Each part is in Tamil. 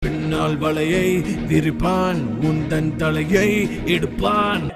பின்னால் வலையை விரிப்பான் உந்தன் தலையை எடுப்பான்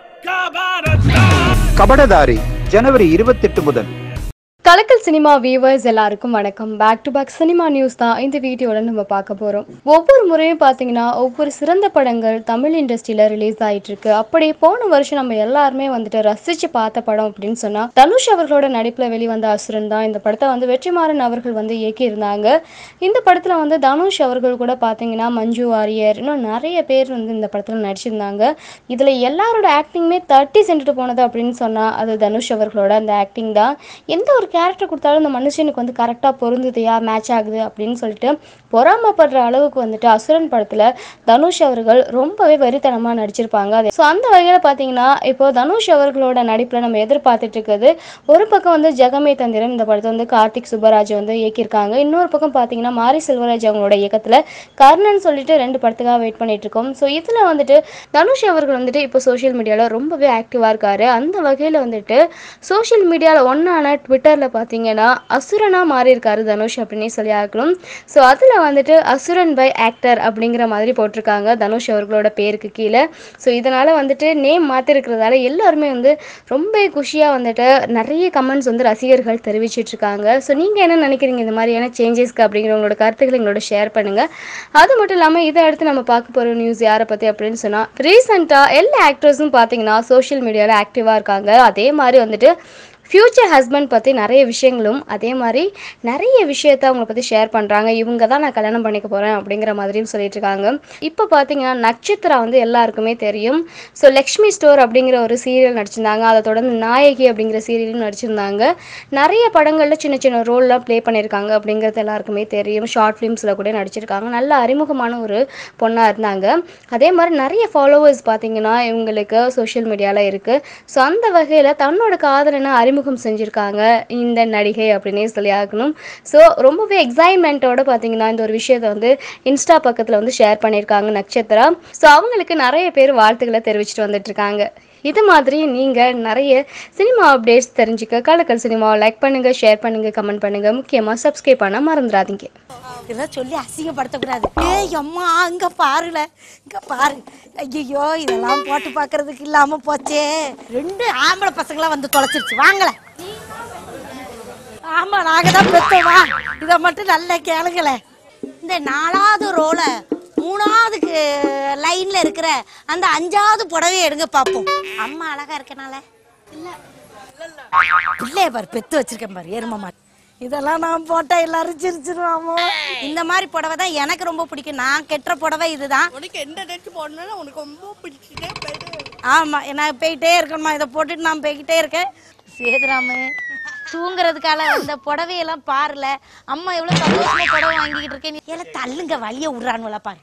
கபடதாரி ஜனவரி இருபத்தெட்டு முதல் கலக்கல் சினிமா வியூவர்ஸ் எல்லாருக்கும் வணக்கம் back to back cinema news தான் இந்த வீடியோட நம்ம பார்க்க போறோம் ஒவ்வொரு முறையும் பார்த்தீங்கன்னா ஒவ்வொரு சிறந்த படங்கள் தமிழ் இண்டஸ்ட்ரியில ரிலீஸ் ஆயிட்டு இருக்கு அப்படி போன வருஷம் நம்ம எல்லாருமே வந்துட்டு ரசிச்சு பார்த்த படம் அப்படின்னு சொன்னா தனுஷ் அவர்களோட நடிப்புல வெளிவந்த அசுரன் தான் இந்த படத்தை வந்து வெற்றிமாறன் அவர்கள் வந்து இயக்கியிருந்தாங்க இந்த படத்துல வந்து தனுஷ் அவர்கள் கூட பார்த்தீங்கன்னா மஞ்சு வாரியர் இன்னும் நிறைய பேர் வந்து இந்த படத்துல நடிச்சிருந்தாங்க இதுல எல்லாரோட ஆக்டிங்குமே தட்டி சென்றுட்டு போனது அப்படின்னு சொன்னா அது தனுஷ் அவர்களோட அந்த ஆக்டிங் தான் எந்த ஒரு கேரக்டர் கொடுத்தாலும் இந்த மனுஷனுக்கு வந்து கரெக்டாக பொருந்துதையா மேட்ச் ஆகுது அப்படின்னு சொல்லிட்டு பொறாமப்படுற அளவுக்கு வந்துட்டு அசுரன் படத்தில் தனுஷ் அவர்கள் ரொம்பவே வெறித்தனமாக நடிச்சிருப்பாங்க அது ஸோ அந்த வகையில் பார்த்தீங்கன்னா இப்போ தனுஷ் அவர்களோட நடிப்பில் நம்ம எதிர்பார்த்துட்டு இருக்கிறது ஒரு பக்கம் வந்து ஜெகமே தந்திரம் இந்த படத்தை வந்து கார்த்திக் சுப்பராஜ் வந்து இயக்கியிருக்காங்க இன்னொரு பக்கம் பார்த்தீங்கன்னா மாரி செல்வராஜ் அவங்களோட இயக்கத்தில் கர்ணன் சொல்லிட்டு ரெண்டு படத்துக்காக வெயிட் பண்ணிட்டு இருக்கோம் ஸோ இதில் வந்துட்டு தனுஷ் அவர்கள் வந்துட்டு இப்போ சோஷியல் மீடியாவில் ரொம்பவே ஆக்டிவாக இருக்காரு அந்த வகையில் வந்துட்டு சோஷியல் மீடியாவில் ஒன்றான ட்விட்டரில் பார்த்தீங்கன்னா அசுரனாக மாறி இருக்காரு தனுஷ் அப்படின்னே சொல்லி ஆகணும் ஸோ அதில் வந்துட்டு அசுரன் பை ஆக்டர் அப்படிங்கிற மாதிரி போட்டிருக்காங்க தனுஷ் அவர்களோட பேருக்கு கீழே ஸோ இதனால் வந்துட்டு நேம் மாற்றிருக்கிறதால எல்லாருமே வந்து ரொம்ப குஷியாக வந்துட்டு நிறைய கமெண்ட்ஸ் வந்து ரசிகர்கள் தெரிவிச்சிட்டு இருக்காங்க ஸோ நீங்கள் என்ன நினைக்கிறீங்க இந்த மாதிரியான சேஞ்சஸ்க்கு அப்படிங்கிற உங்களோட கருத்துக்களை எங்களோட ஷேர் பண்ணுங்கள் அது மட்டும் இல்லாமல் இதை அடுத்து நம்ம பார்க்க போகிற நியூஸ் யாரை பற்றி அப்படின்னு சொன்னால் ரீசெண்டாக எல்லா ஆக்டர்ஸும் பார்த்தீங்கன்னா சோஷியல் மீடியாவில் ஆக்டிவாக இருக்காங்க அதே மாதிரி வந்துட்டு ஃப்யூச்சர் ஹஸ்பண்ட் பற்றி நிறைய விஷயங்களும் அதே மாதிரி நிறைய விஷயத்த அவங்கள பற்றி ஷேர் பண்ணுறாங்க இவங்க தான் நான் கல்யாணம் பண்ணிக்க போகிறேன் அப்படிங்கிற மாதிரியும் சொல்லிட்டு இருக்காங்க இப்போ பார்த்தீங்கன்னா நட்சத்திரா வந்து எல்லாருக்குமே தெரியும் ஸோ லக்ஷ்மி ஸ்டோர் அப்படிங்கிற ஒரு சீரியல் நடிச்சிருந்தாங்க அதை தொடர்ந்து நாயகி அப்படிங்கிற சீரியலும் நடிச்சிருந்தாங்க நிறைய படங்களில் சின்ன சின்ன ரோல்லாம் ப்ளே பண்ணியிருக்காங்க அப்படிங்கிறது எல்லாருக்குமே தெரியும் ஷார்ட் ஃபிலிம்ஸில் கூட நடிச்சிருக்காங்க நல்ல அறிமுகமான ஒரு பொண்ணாக இருந்தாங்க அதே மாதிரி நிறைய ஃபாலோவர்ஸ் பார்த்தீங்கன்னா இவங்களுக்கு சோஷியல் மீடியாவில் இருக்குது ஸோ அந்த வகையில் தன்னோட காதலனை அறிமுகம் செஞ்சுருக்காங்க இந்த நடிகை அப்படின்னே சொல்லி ஆகணும் ஸோ ரொம்பவே எக்ஸைட்மெண்ட்டோட பார்த்தீங்கன்னா இந்த ஒரு விஷயத்தை வந்து இன்ஸ்டா பக்கத்தில் வந்து ஷேர் பண்ணியிருக்காங்க நட்சத்திரா ஸோ அவங்களுக்கு நிறைய பேர் வாழ்த்துக்களை தெரிவிச்சிட்டு வந்துட்டு இருக்காங்க இது மாதிரி நீங்கள் நிறைய சினிமா அப்டேட்ஸ் தெரிஞ்சுக்க கலக்கல் சினிமாவை லைக் பண்ணுங்கள் ஷேர் பண்ணுங்கள் கமெண்ட் பண்ணுங்கள் முக்கியமாக சப்ஸ்கிரைப் பண்ண மறந்துடாதீங்க இதெல்லாம் சொல்லி அசிங்கப்படுத்தக்கூடாது ஏய் அம்மா இங்க பாருல இங்க பாரு ஐயோ இதெல்லாம் போட்டு பார்க்கறதுக்கு இல்லாம போச்சே ரெண்டு ஆம்பளை பசங்களா வந்து தொலைச்சிருச்சு வாங்கல ஆமா நாங்க தான் பெத்தோமா இத மட்டும் நல்லா கேளுங்களே இந்த நாலாவது ரோல மூணாவதுக்கு லைன்ல இருக்கிற அந்த அஞ்சாவது புடவைய எடுங்க பாப்போம் அம்மா அழகா இருக்கனால பிள்ளைய பாரு பெத்து வச்சிருக்கேன் பாரு எரும இதெல்லாம் நான் போட்டா எல்லாரும் சிரிச்சிருவாமோ இந்த மாதிரி புடவை தான் எனக்கு ரொம்ப பிடிக்கும் நான் கெட்டுற புடவை இதுதான் உனக்கு எந்த ட்ரெஸ் போடணும்னு உனக்கு ரொம்ப பிடிச்சிட்டே போயிடு ஆமா நான் போயிட்டே இருக்கணுமா இதை போட்டுட்டு நான் போய்கிட்டே இருக்கேன் சேதுராமு தூங்குறதுக்கால அந்த புடவையெல்லாம் பாருல அம்மா எவ்வளவு சந்தோஷமா புடவை வாங்கிக்கிட்டு இருக்கேன் ஏல தள்ளுங்க வழிய விடுறானுல பாரு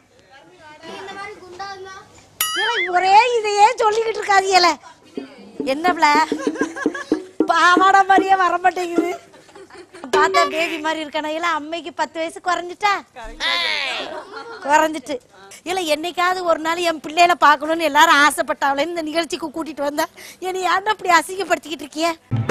ஏல, ஒரே இதையே சொல்லிக்கிட்டு இருக்காது ஏல என்னப்ல பாவாடை மாதிரியே வர மாட்டேங்குது பார்த்தா பேபி மாதிரி இருக்கான இல்ல அம்மைக்கு பத்து வயசு குறைஞ்சிட்டா குறைஞ்சிட்டு இல்ல என்னைக்காவது ஒரு நாள் என் பிள்ளையில பார்க்கணும்னு எல்லாரும் ஆசைப்பட்டாவளே இந்த நிகழ்ச்சிக்கு கூட்டிட்டு வந்தா என்னை யாரும் அப்படி அசிங்கப்படுத்திக்கிட்டு இருக்கிய